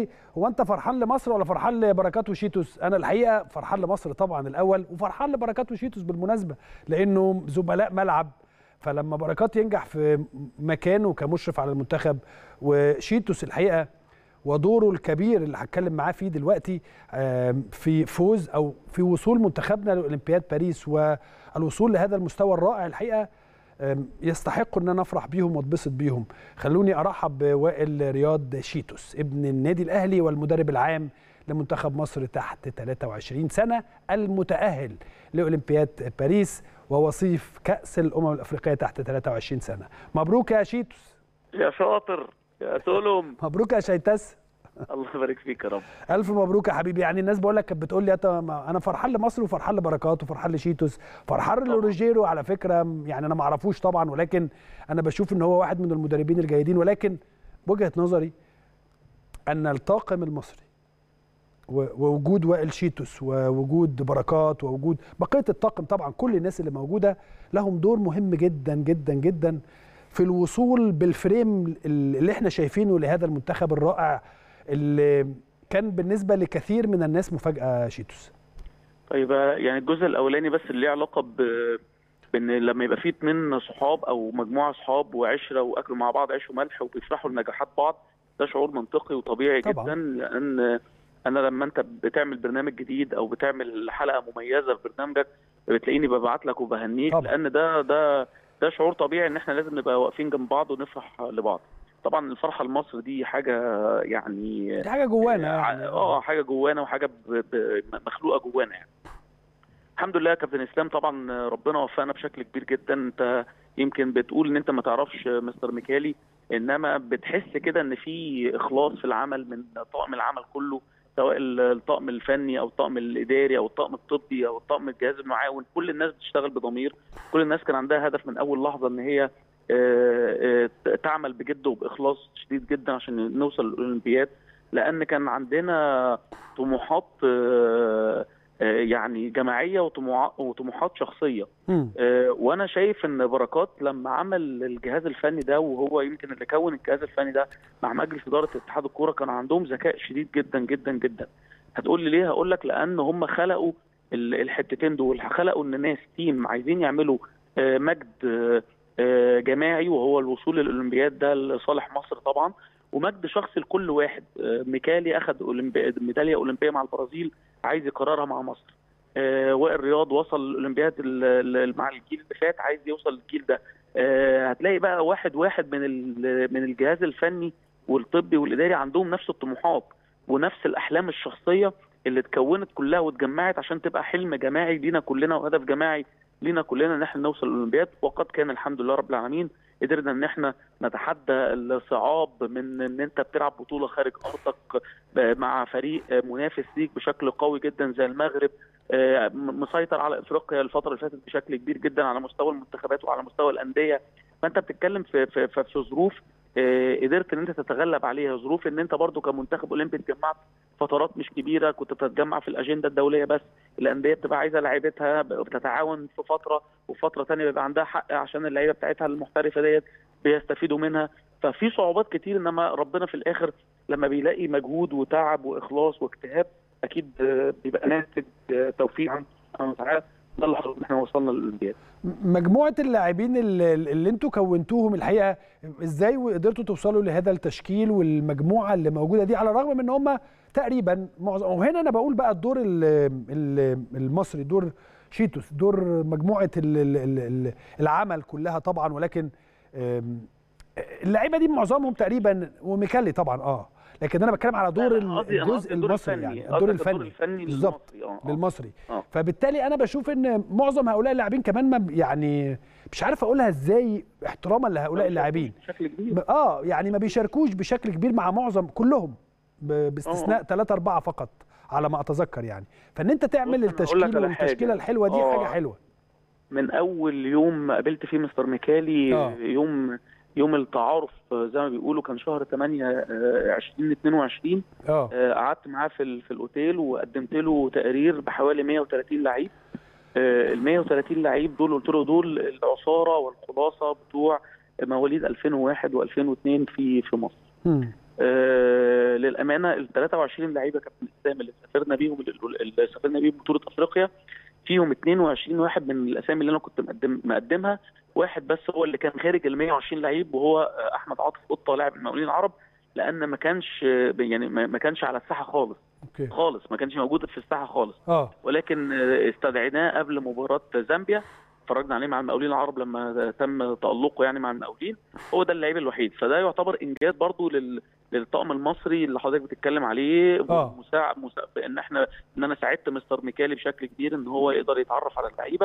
لي هو انت فرحان لمصر ولا فرحان لبركات وشيتوس انا الحقيقه فرحان لمصر طبعا الاول وفرحان لبركات وشيتوس بالمناسبه لانه زملاء ملعب فلما بركات ينجح في مكانه كمشرف على المنتخب وشيتوس الحقيقه ودوره الكبير اللي هتكلم معاه فيه دلوقتي في فوز او في وصول منتخبنا لاولمبياد باريس والوصول لهذا المستوى الرائع الحقيقه يستحقوا ان انا افرح بيهم واتبسط بيهم خلوني ارحب بوائل رياض شيتوس ابن النادي الاهلي والمدرب العام لمنتخب مصر تحت 23 سنه المتاهل لاولمبياد باريس ووصيف كاس الامم الافريقيه تحت 23 سنه مبروك يا شيتوس يا شاطر يا سولم مبروك يا شيتاس الله يبارك فيك يا رب الف مبروك يا حبيبي يعني الناس بقول لك كانت بتقول لي انا فرحان لمصر وفرحان لبركات وفرحان لشيتوس فرحان لروجيرو على فكره يعني انا ما اعرفوش طبعا ولكن انا بشوف ان هو واحد من المدربين الجيدين ولكن بوجهه نظري ان الطاقم المصري ووجود وائل شيتوس ووجود بركات ووجود بقيه الطاقم طبعا كل الناس اللي موجوده لهم دور مهم جدا جدا جدا في الوصول بالفريم اللي احنا شايفينه لهذا المنتخب الرائع اللي كان بالنسبه لكثير من الناس مفاجاه شيتوس طيب يعني الجزء الاولاني بس اللي ليه علاقه ب بان لما يبقى في اتنين صحاب او مجموعه صحاب وعشره واكلوا مع بعض عيش وملح وبيفرحوا لنجاحات بعض ده شعور منطقي وطبيعي طبعا. جدا لان انا لما انت بتعمل برنامج جديد او بتعمل حلقه مميزه في برنامجك بتلاقيني ببعت لك وبهنيك طبعا. لان ده ده ده شعور طبيعي ان احنا لازم نبقى واقفين جنب بعض ونفرح لبعض طبعا الفرحه لمصر دي حاجه يعني دي حاجه جوانا يعني اه حاجه جوانا وحاجه مخلوقه جوانا يعني الحمد لله كابتن اسلام طبعا ربنا وفقنا بشكل كبير جدا انت يمكن بتقول ان انت ما تعرفش مستر ميكالي انما بتحس كده ان في اخلاص في العمل من طاقم العمل كله سواء الطاقم الفني او الطاقم الاداري او الطاقم الطبي او الطاقم الجهاز المعاون كل الناس بتشتغل بضمير كل الناس كان عندها هدف من اول لحظه ان هي تعمل بجد وباخلاص شديد جدا عشان نوصل للاولمبياد لان كان عندنا طموحات يعني جماعيه وطموحات شخصيه وانا شايف ان بركات لما عمل الجهاز الفني ده وهو يمكن اللي كون الجهاز الفني ده مع مجلس اداره اتحاد الكوره كان عندهم ذكاء شديد جدا جدا جدا هتقول لي ليه هقول لك لان هم خلقوا الحتتين دول خلقوا ان ناس تيم عايزين يعملوا مجد جماعي وهو الوصول للاولمبياد ده لصالح مصر طبعا ومجد شخصي لكل واحد ميكالي اخذ ميداليه اولمبيه مع البرازيل عايز يكررها مع مصر وائل رياض وصل الاولمبياد مع الجيل اللي فات عايز يوصل للجيل ده هتلاقي بقى واحد واحد من من الجهاز الفني والطبي والاداري عندهم نفس الطموحات ونفس الاحلام الشخصيه اللي اتكونت كلها واتجمعت عشان تبقى حلم جماعي لينا كلنا وهدف جماعي لينا كلنا ان احنا نوصل للاولمبياد وقد كان الحمد لله رب العالمين قدرنا ان احنا نتحدى الصعاب من ان انت بتلعب بطوله خارج ارضك مع فريق منافس ليك بشكل قوي جدا زي المغرب مسيطر على افريقيا الفتره اللي فاتت بشكل كبير جدا على مستوى المنتخبات وعلى مستوى الانديه فانت بتتكلم في في, في, في ظروف قدرت ان انت تتغلب عليها ظروف ان انت برضو كمنتخب اولمبي اتجمعت فترات مش كبيره كنت بتتجمع في الاجنده الدوليه بس الانديه بتبقى عايزه لعيبتها بتتعاون في فتره وفتره ثانيه بيبقى عندها حق عشان اللعيبه بتاعتها المحترفه ديت بيستفيدوا منها ففي صعوبات كتير انما ربنا في الاخر لما بيلاقي مجهود وتعب واخلاص واجتهاد اكيد بيبقى ناتج توفيق سبحانه وتعالى ده اللي حصل احنا وصلنا للاولمبياد مجموعه اللاعبين اللي, اللي انتوا كونتوهم الحقيقه ازاي قدرتوا توصلوا لهذا التشكيل والمجموعه اللي موجوده دي على الرغم من ان هم تقريبا معظم وهنا انا بقول بقى الدور المصري دور شيتوس دور مجموعه العمل كلها طبعا ولكن اللعيبه دي معظمهم تقريبا وميكالي طبعا اه لكن انا بتكلم على دور الجزء المصري يعني الدور الفني, الفني بالظبط للمصري آه. فبالتالي انا بشوف ان معظم هؤلاء اللاعبين كمان ما يعني مش عارف اقولها ازاي احتراما لهؤلاء اللاعبين بشكل كبير اه يعني ما بيشاركوش بشكل كبير مع معظم كلهم باستثناء ثلاثة أربعة فقط على ما أتذكر يعني فإن أنت تعمل التشكيل والتشكيلة الحلوة دي آه. حاجة حلوة من أول يوم قابلت فيه مستر ميكالي آه. يوم يوم التعارف زي ما بيقولوا كان شهر 8 2022 اه قعدت معاه في في الاوتيل وقدمت له تقرير بحوالي 130 لعيب ال 130 لعيب دول قلت له دول العصاره والخلاصه بتوع مواليد 2001 و2002 في في مصر آه للامانه ال 23 لعيبه كابتن اسلام اللي سافرنا بيهم اللي سافرنا بيهم بطوله افريقيا فيهم 22 واحد من الاسامي اللي انا كنت مقدم مقدمها واحد بس هو اللي كان خارج ال 120 لعيب وهو احمد عاطف قطه لاعب المقاولين العرب لان ما كانش يعني ما كانش على الساحه خالص أوكي. خالص ما كانش موجود في الساحه خالص اه ولكن استدعيناه قبل مباراه زامبيا اتفرجنا عليه مع المقاولين العرب لما تم تالقه يعني مع المقاولين هو ده اللعيب الوحيد فده يعتبر انجاز برضو لل... للطاقم المصري اللي حضرتك بتتكلم عليه آه. مساعد مسا... ان احنا ان انا ساعدت مستر ميكالي بشكل كبير ان هو يقدر يتعرف على اللعيبه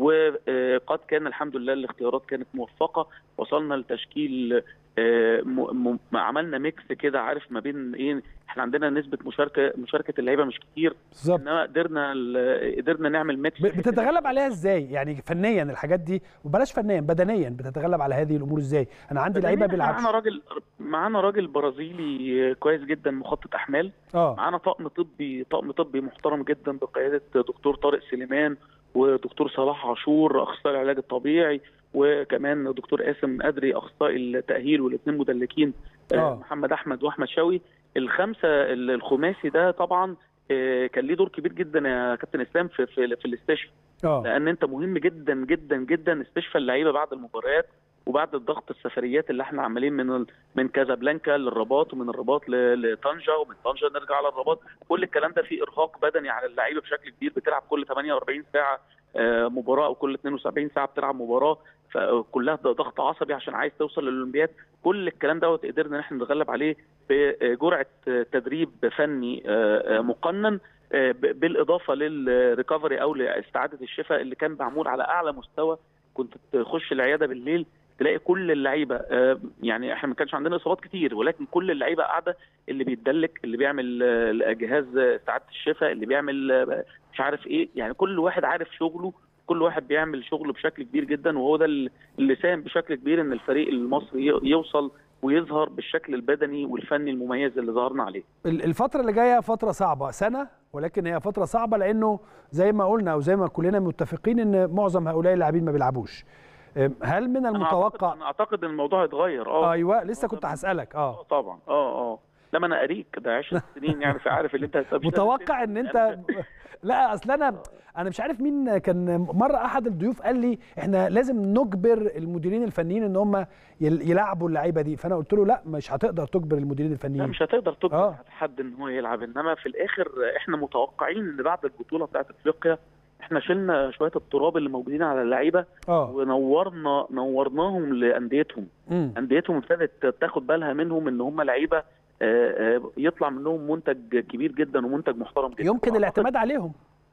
وقد كان الحمد لله الاختيارات كانت موفقه وصلنا لتشكيل آه، م... م... عملنا ميكس كده عارف ما بين ايه احنا عندنا نسبه مشاركه مشاركه اللعيبه مش كتير بالظبط انما قدرنا ال- قدرنا نعمل ميكس ب- بتتغلب عليها ازاي يعني فنيا الحاجات دي وبلاش فنيا بدنيا بتتغلب على هذه الامور ازاي انا عندي لعيبه معانا بيلعبش راجل معانا راجل برازيلي كويس جدا مخطط احمال اه معانا طقم طبي طقم طبي محترم جدا بقياده دكتور طارق سليمان ودكتور صلاح عاشور اخصائي العلاج الطبيعي وكمان دكتور قاسم قدري اخصائي التاهيل والاثنين مدلكين آه. آه. محمد احمد واحمد شوقي الخمسه ال- الخماسي ده طبعا آه، كان ليه دور كبير جدا يا كابتن اسلام في في, في الاستشفاء اه لان انت مهم جدا جدا جدا استشفاء اللعيبه بعد المباريات وبعد الضغط السفريات اللي احنا عمالين من ال- من كازابلانكا للرباط ومن الرباط ل- لطنجه ومن طنجه نرجع على الرباط كل الكلام ده فيه ارهاق بدني على اللعيبه بشكل كبير بتلعب كل 48 ساعه آه، مباراه او كل 72 ساعه بتلعب مباراه فكلها ضغط عصبي عشان عايز توصل للاولمبياد كل الكلام دوت قدرنا ان احنا نتغلب عليه بجرعه تدريب فني آه، آه، مقنن آه، ب- بالاضافه للريكفري او لاستعاده الشفاء اللي كان معمول على اعلى مستوى كنت تخش العياده بالليل تلاقي كل اللعيبه آه، يعني احنا ما كانش عندنا اصابات كتير ولكن كل اللعيبه قاعده اللي بيتدلك اللي بيعمل آه، جهاز استعاده الشفاء اللي بيعمل آه، مش عارف ايه يعني كل واحد عارف شغله كل واحد بيعمل شغله بشكل كبير جدا وهو ده اللي ساهم بشكل كبير ان الفريق المصري ي- يوصل ويظهر بالشكل البدني والفني المميز اللي ظهرنا عليه ال- الفترة اللي جاية فترة صعبة سنة ولكن هي فترة صعبة لأنه زي ما قلنا أو زي ما كلنا متفقين إن معظم هؤلاء اللاعبين ما بيلعبوش أم، هل من أنا المتوقع أعتقد, أنا أعتقد إن الموضوع هيتغير اه أيوه لسه كنت هسألك آه، أه طبعا اه اه لما انا قريك ده 10 سنين يعني فعارف اللي انت هتبقى- متوقع ان انت لا اصل انا انا مش عارف مين كان مره احد الضيوف قال لي احنا لازم نجبر المديرين الفنيين ان هم يل- يلعبوا اللعيبه دي فانا قلت له لا مش هتقدر تجبر المديرين لا الفنيين مش هتقدر تجبر آه. حد ان هو يلعب انما في الاخر احنا متوقعين ان بعد البطوله بتاعت افريقيا احنا شلنا شويه التراب اللي موجودين على اللعيبه اه ونورنا نورناهم لانديتهم امم انديتهم ابتدت تاخد بالها منهم ان هم لعيبه آه، آه، يطلع منهم منتج كبير جدا ومنتج محترم جدا يمكن وأعتقد- الاعتماد عليهم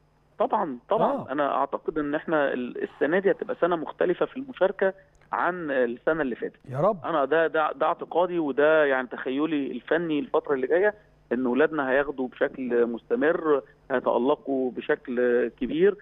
طبعا طبعا آه. آه. انا اعتقد ان احنا ال- السنه دي هتبقى سنه مختلفه في المشاركه عن السنه اللي فاتت يا رب انا ده ده ده اعتقادي وده يعني تخيلي الفني الفتره اللي جايه ان اولادنا هياخدوا بشكل مستمر هيتالقوا بشكل كبير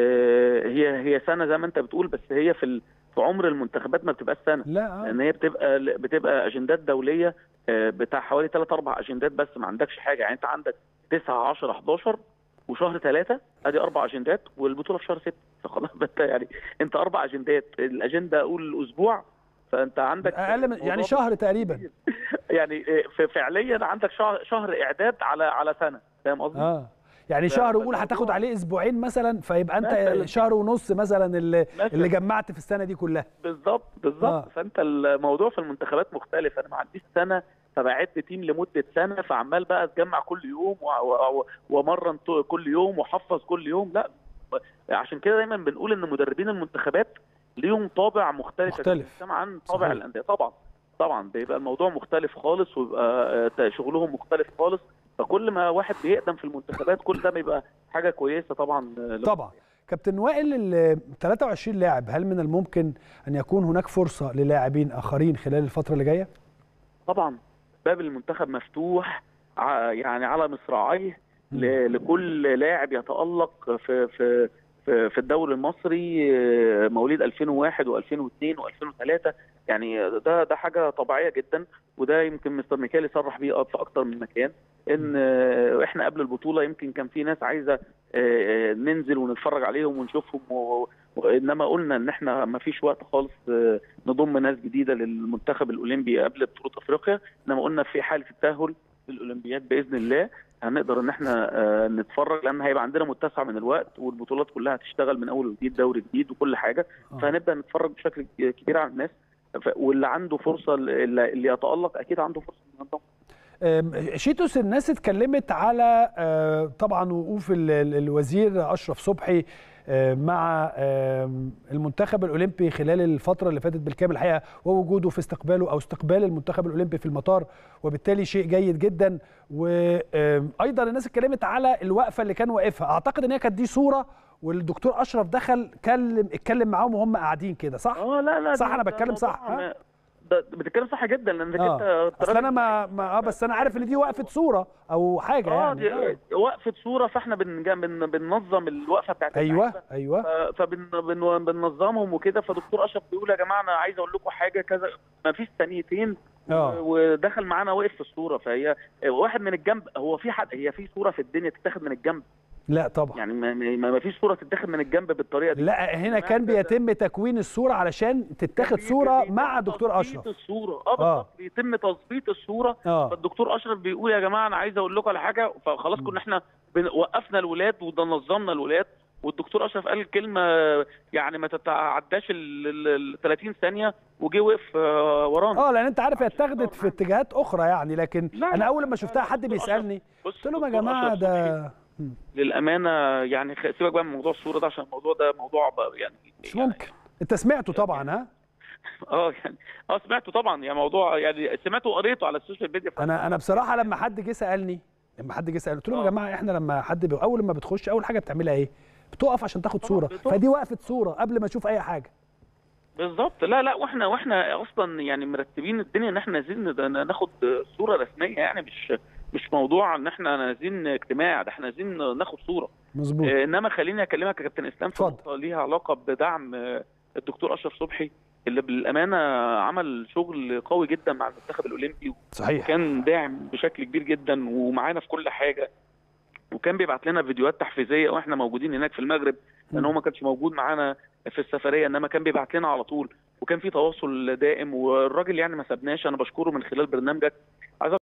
آه، هي هي سنه زي ما انت بتقول بس هي في ال- في عمر المنتخبات ما بتبقاش سنه لا آه. لان هي بتبقى بتبقى اجندات دوليه آه، بتاع حوالي 3 4 اجندات بس ما عندكش حاجه يعني انت عندك 9 10 11 وشهر ثلاثة ادي اربع اجندات والبطوله في شهر 6 فخلاص انت يعني انت اربع اجندات الاجنده اقول اسبوع فانت عندك اقل من يعني موضوع شهر تقريبا يعني ف- فعليا عندك شهر شهر اعداد على على سنه فاهم قصدي؟ اه يعني ف- شهر قول فالموضوع- هتاخد عليه اسبوعين مثلا فيبقى انت مثلاً. شهر ونص مثلا اللي, مثلاً. اللي جمعت في السنه دي كلها بالظبط بالظبط آه. آه. فانت الموضوع في المنتخبات مختلف انا ما عنديش سنه فبعدت تيم لمده سنه فعمال بقى اتجمع كل يوم و- و- و- وامرن ط- كل يوم واحفظ كل يوم لا عشان كده دايما بنقول ان مدربين المنتخبات ليهم طابع مختلف يا مختلف. كابتن اسلام عن طابع صحيح. الانديه طبعا طبعا بيبقى الموضوع مختلف خالص ويبقى آه، شغلهم مختلف خالص فكل ما واحد بيقدم في المنتخبات كل ده بيبقى حاجه كويسه طبعا آه، طبعا كابتن وائل ال 23 لاعب هل من الممكن ان يكون هناك فرصه للاعبين اخرين خلال الفتره اللي جايه؟ طبعا باب المنتخب مفتوح ع- يعني على مصراعيه ل- لكل لاعب يتألق في في في في الدوري المصري آه، مواليد 2001 و2002 و2003 يعني ده ده حاجه طبيعيه جدا وده يمكن مستر ميكالي صرح بيه في اكتر من مكان ان آه، احنا قبل البطوله يمكن كان في ناس عايزه آه، ننزل ونتفرج عليهم ونشوفهم و- انما قلنا ان احنا ما فيش وقت خالص آه، نضم ناس جديده للمنتخب الاولمبي قبل بطوله افريقيا انما قلنا في حاله التاهل للاولمبياد باذن الله هنقدر ان احنا آه، نتفرج لان هيبقى عندنا متسع من الوقت والبطولات كلها هتشتغل من اول وجديد دوري جديد وكل حاجه آه. فهنبدا نتفرج بشكل كبير على الناس ف- واللي عنده فرصه اللي اللي يتالق اكيد عنده فرصه انه ينضم أم، شيتوس الناس اتكلمت على آه، طبعا وقوف ال- ال- الوزير اشرف صبحي آه، مع آم، المنتخب الاولمبي خلال الفتره اللي فاتت بالكامل الحقيقه ووجوده في استقباله او استقبال المنتخب الاولمبي في المطار وبالتالي شيء جيد جدا وايضا الناس اتكلمت على الوقفه اللي كان واقفها اعتقد ان هي كانت دي صوره والدكتور اشرف دخل كلم اتكلم معاهم وهم قاعدين كده صح اه لا لا صح، ده- أنا ده بتكلم صح، موضوع ها؟ ما- ده بتتكلم صح جدا لانك اه انت اصل انا ما, ما اه بس انا عارف ان دي وقفه صوره او حاجه اه يعني آه. دي وقفه صوره فاحنا بنج- بن بننظم الوقفه بتاعت ايوه اللعيبة. ايوه فبننظمهم وكده فدكتور اشرف بيقول يا جماعه انا عايز اقول لكم حاجه كذا ما فيش ثانيتين اه ودخل معانا وقف في الصوره فهي واحد من الجنب هو في حد هي في صوره في الدنيا تتاخد من الجنب لا طبعا يعني ما, ما ما فيش صوره تتاخد من الجنب بالطريقه دي لا هنا كان بيتم تكوين الصوره علشان تتاخد صوره بيتم مع دكتور تظبيط اشرف الصوره اه آه. بالظبط بيتم تظبيط الصوره اه فالدكتور اشرف بيقول يا جماعه انا عايز اقول لكم على حاجه فخلاص كنا احنا بن- وقفنا الولاد ونظمنا الولاد والدكتور اشرف قال كلمه يعني ما تتعداش ال ال- 30 ثانيه وجه وقف آه، ورانا اه لان انت عارف هي اتاخدت في اتجاهات اخرى يعني لكن لا، انا لا، اول ما لا، شفتها لا، حد دكتور بيسالني بص قلت لهم يا دكتور جماعه أشرف صبحي ده للامانه يعني خ- سيبك بقى من موضوع الصوره ده عشان الموضوع ده موضوع بقى يعني مش يعني ممكن انت سمعته طبعا ها اه يعني اه سمعته طبعا يعني موضوع يعني سمعته وقريته على السوشيال ميديا انا انا بصراحه لما حد جه سالني لما حد جه سالني قلت لهم يا آه. جماعه احنا لما حد بي... اول ما بتخش اول حاجه بتعملها ايه بتقف عشان تاخد طبعاً صوره بتقف. فدي وقفه صوره قبل ما اشوف اي حاجه بالظبط لا لا واحنا واحنا اصلا يعني مرتبين الدنيا ان احنا عايزين ن- ناخد صوره رسميه يعني مش مش موضوع ان احنا عايزين اجتماع ده احنا عايزين ناخد صوره مظبوط آه، انما خليني اكلمك يا كابتن اسلام في اتفضل. نقطه ليها علاقه بدعم آه، الدكتور اشرف صبحي اللي بالامانه عمل شغل قوي جدا مع المنتخب الاولمبي صحيح وكان داعم بشكل كبير جدا ومعانا في كل حاجه وكان بيبعت لنا فيديوهات تحفيزيه واحنا موجودين هناك في المغرب لان هو ما كانش موجود معانا في السفريه انما كان بيبعت لنا على طول وكان في تواصل دائم والراجل يعني ما سابناش انا بشكره من خلال برنامجك عايز